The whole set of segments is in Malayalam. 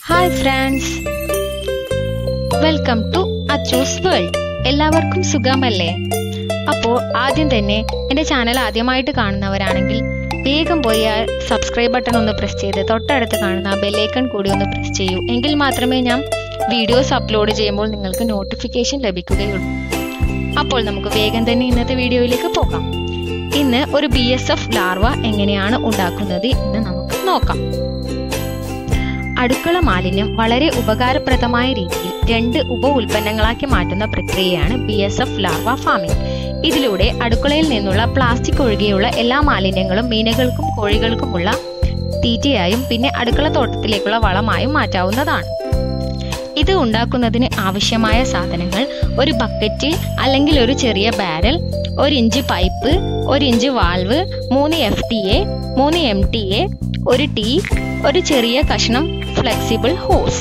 hi friends welcome to Achus world എല്ലാവർക്കും സുഖമല്ലേ അപ്പോൾ ആദ്യം തന്നെ എൻ്റെ ചാനൽ ആദ്യമായിട്ട് കാണുന്നവരാണെങ്കിൽ വേഗം പോയി ആ സബ്സ്ക്രൈബ് ബട്ടൺ ഒന്ന് പ്രസ് ചെയ്ത് തൊട്ടടുത്ത് കാണുന്ന ആ ബെല്ലൈക്കൺ കൂടി ഒന്ന് പ്രസ് ചെയ്യൂ എങ്കിൽ മാത്രമേ ഞാൻ വീഡിയോസ് അപ്ലോഡ് ചെയ്യുമ്പോൾ നിങ്ങൾക്ക് നോട്ടിഫിക്കേഷൻ ലഭിക്കുകയുള്ളൂ അപ്പോൾ നമുക്ക് വേഗം തന്നെ ഇന്നത്തെ വീഡിയോയിലേക്ക് പോകാം ഇന്ന് ഒരു ബി എസ് എഫ് ലാർവ എങ്ങനെയാണ് ഉണ്ടാക്കുന്നത് എന്ന് നമുക്ക് നോക്കാം അടുക്കള മാലിന്യം വളരെ ഉപകാരപ്രദമായ രീതിയിൽ രണ്ട് ഉപ ഉൽപ്പന്നങ്ങളാക്കി മാറ്റുന്ന പ്രക്രിയയാണ് B S F larva farming ഇതിലൂടെ അടുക്കളയിൽ നിന്നുള്ള പ്ലാസ്റ്റിക് ഒഴികെയുള്ള എല്ലാ മാലിന്യങ്ങളും മീനുകൾക്കും കോഴികൾക്കുമുള്ള തീറ്റയായും പിന്നെ അടുക്കള തോട്ടത്തിലേക്കുള്ള വളമായും മാറ്റാവുന്നതാണ് ഇത് ഉണ്ടാക്കുന്നതിന് ആവശ്യമായ സാധനങ്ങൾ ഒരു ബക്കറ്റ് അല്ലെങ്കിൽ ഒരു ചെറിയ ബാരൽ ഒരു ഇഞ്ച് പൈപ്പ് ഒരു ഇഞ്ച് വാൽവ് മൂന്ന് എഫ് ടി എ മൂന്ന് എം ടി എ ഒരു ടീ ഒരു ചെറിയ കഷ്ണം flexible hose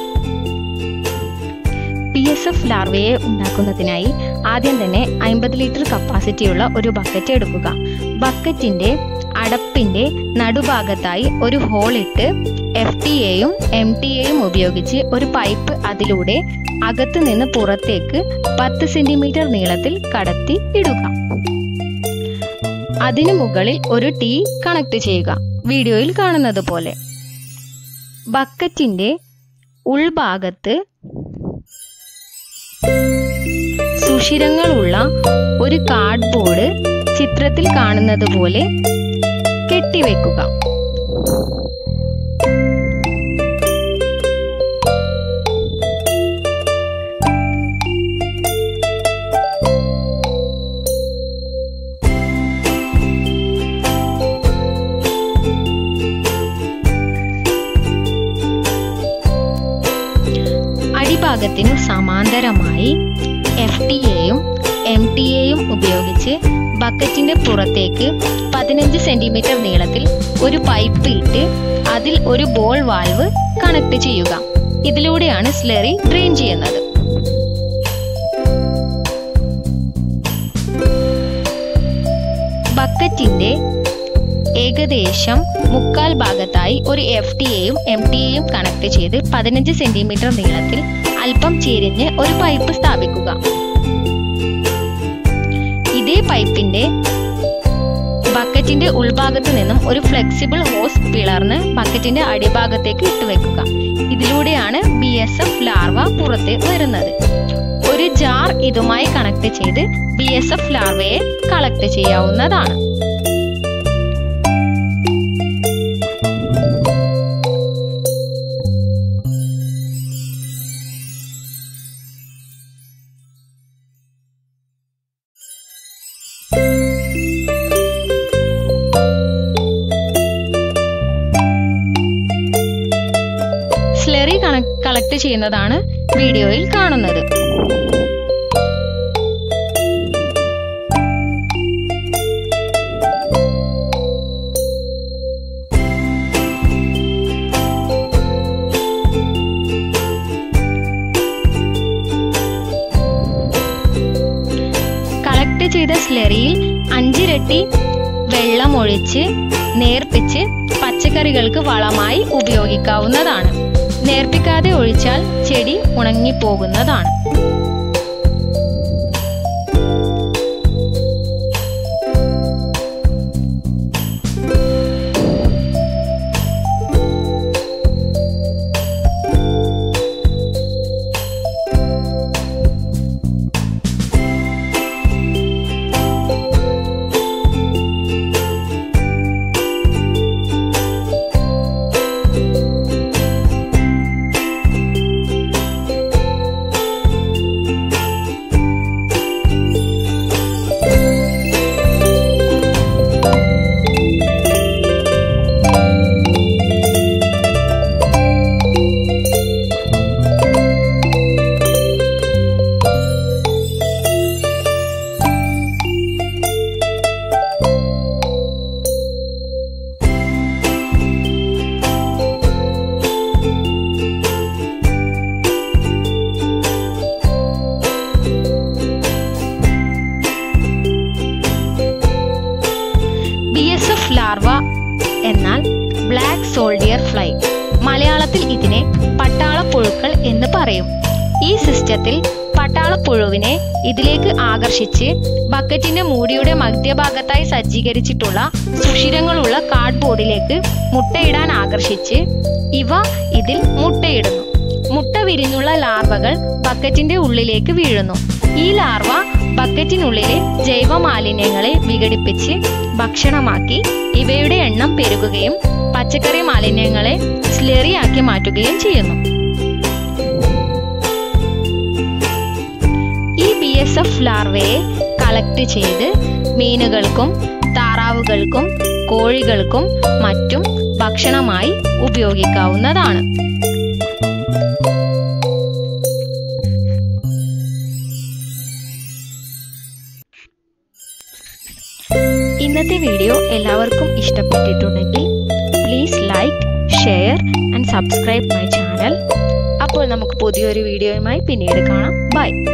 P S F ലാർവയെ ഉണ്ടാക്കുന്നതിനായി ആദ്യം തന്നെ അമ്പത് ലിറ്റർ കപ്പാസിറ്റിയുള്ള ഒരു ബക്കറ്റ് എടുക്കുക ബക്കറ്റിന്റെ അടപ്പിന്റെ നടുഭാഗത്തായി ഒരു ഹോൾ ഇട്ട് എഫ് ടി എയും എം ടി എയും ഉപയോഗിച്ച് ഒരു പൈപ്പ് അതിലൂടെ അകത്ത് നിന്ന് പുറത്തേക്ക് പത്ത് സെന്റിമീറ്റർ നീളത്തിൽ കടത്തി ഇടുക അതിനു മുകളിൽ ഒരു ടീ കണക്ട് ചെയ്യുക വീഡിയോയിൽ കാണുന്നത് പോലെ ബക്കറ്റിന്റെ ഉൾഭാഗത്ത് സുഷിരങ്ങളുള്ള ഒരു കാർഡ്ബോർഡ് ചിത്രത്തിൽ കാണുന്നത് പോലെ കെട്ടിവെക്കുക അടിഭാഗത്തിനു സമാന്തരമായി എഫ് ടി എയും എം ടി എയും ഉപയോഗിച്ച് ബക്കറ്റിന്റെ പുറത്തേക്ക് പതിനഞ്ച് സെന്റിമീറ്റർ നീളത്തിൽ ഒരു പൈപ്പ് ഇട്ട് അതിൽ ഒരു ബോൾ വാൽവ് കണക്ട് ചെയ്യുക ഇതിലൂടെയാണ് സ്ലെറി ഡ്രെയിൻ ചെയ്യുന്നത് ബക്കറ്റിന്റെ ഏകദേശം മുക്കാൽ ഭാഗത്തായി ഒരു എഫ് ടി എയും എം ടി എയും കണക്ട് ചെയ്ത് പതിനഞ്ച് സെന്റിമീറ്റർ നീളത്തിൽ അല്പം ചെരിഞ്ഞ് ഒരു പൈപ്പ് സ്ഥാപിക്കുക ഇതേ പൈപ്പിന്റെ ബക്കറ്റിന്റെ ഉൾഭാഗത്ത് നിന്നും ഒരു ഫ്ലെക്സിബിൾ ഹോസ് പിളർന്ന് ബക്കറ്റിന്റെ അടിഭാഗത്തേക്ക് ഇട്ടുവെക്കുക ഇതിലൂടെയാണ് ബി എസ് എഫ് ലാർവ പുറത്ത് വരുന്നത് ഒരു ജാർ ഇതുമായി കണക്ട് ചെയ്ത് ബി എസ് എഫ് ലാർവയെ കളക്ട് ചെയ്യാവുന്നതാണ് സ്ലെറി കളക്ട് ചെയ്യുന്നതാണ് വീഡിയോയിൽ കാണുന്നത് കളക്ട് ചെയ്ത സ്ലെറിയിൽ അഞ്ചിരട്ടി വെള്ളം ഒഴിച്ച് നേർപ്പിച്ച് പച്ചക്കറികൾക്ക് വളമായി ഉപയോഗിക്കാവുന്നതാണ് നേർപ്പിക്കാതെ ഒഴിച്ചാൽ ചെടി ഉണങ്ങിപ്പോകുന്നതാണ് ലാർവ എന്നാൽ ബ്ലാക്ക് സോൾഡിയർ ഫ്ലൈ മലയാളത്തിൽ ഇതിനെ പട്ടാളപ്പുഴുക്കൾ എന്ന് പറയും ഈ സിസ്റ്റത്തിൽ പട്ടാളപ്പുഴുവിനെ ഇതിലേക്ക് ആകർഷിച്ച് ബക്കറ്റിന്റെ മൂടിയുടെ മധ്യഭാഗത്തായി സജ്ജീകരിച്ചിട്ടുള്ള സുഷിരങ്ങളുള്ള കാർഡ്ബോർഡിലേക്ക് മുട്ടയിടാൻ ആകർഷിച്ച് ഇവ ഇതിൽ മുട്ടയിടുന്നു മുട്ട വിരിഞ്ഞുള്ള ലാർവകൾ ബക്കറ്റിന്റെ ഉള്ളിലേക്ക് വീഴുന്നു ഈ ലാർവ ബക്കറ്റിനുള്ളിലെ ജൈവ മാലിന്യങ്ങളെ വിഘടിപ്പിച്ച് ഭക്ഷണമാക്കി ഇവയുടെ എണ്ണം പെരുകുകയും പച്ചക്കറി മാലിന്യങ്ങളെ സ്ലെറിയാക്കി മാറ്റുകയും ചെയ്യുന്നു ഈ ബി എസ് എഫ് ലാർവയെ കളക്ട് ചെയ്ത് മീനുകൾക്കും താറാവുകൾക്കും കോഴികൾക്കും മറ്റും ഭക്ഷണമായി ഉപയോഗിക്കാവുന്നതാണ് ഇന്നത്തെ വീഡിയോ എല്ലാവർക്കും ഇഷ്ടപ്പെട്ടിട്ടുണ്ടെങ്കിൽ please like share and subscribe my channel അപ്പോൾ നമുക്ക് പുതിയൊരു വീഡിയോയുമായി പിന്നീട് കാണാം ബൈ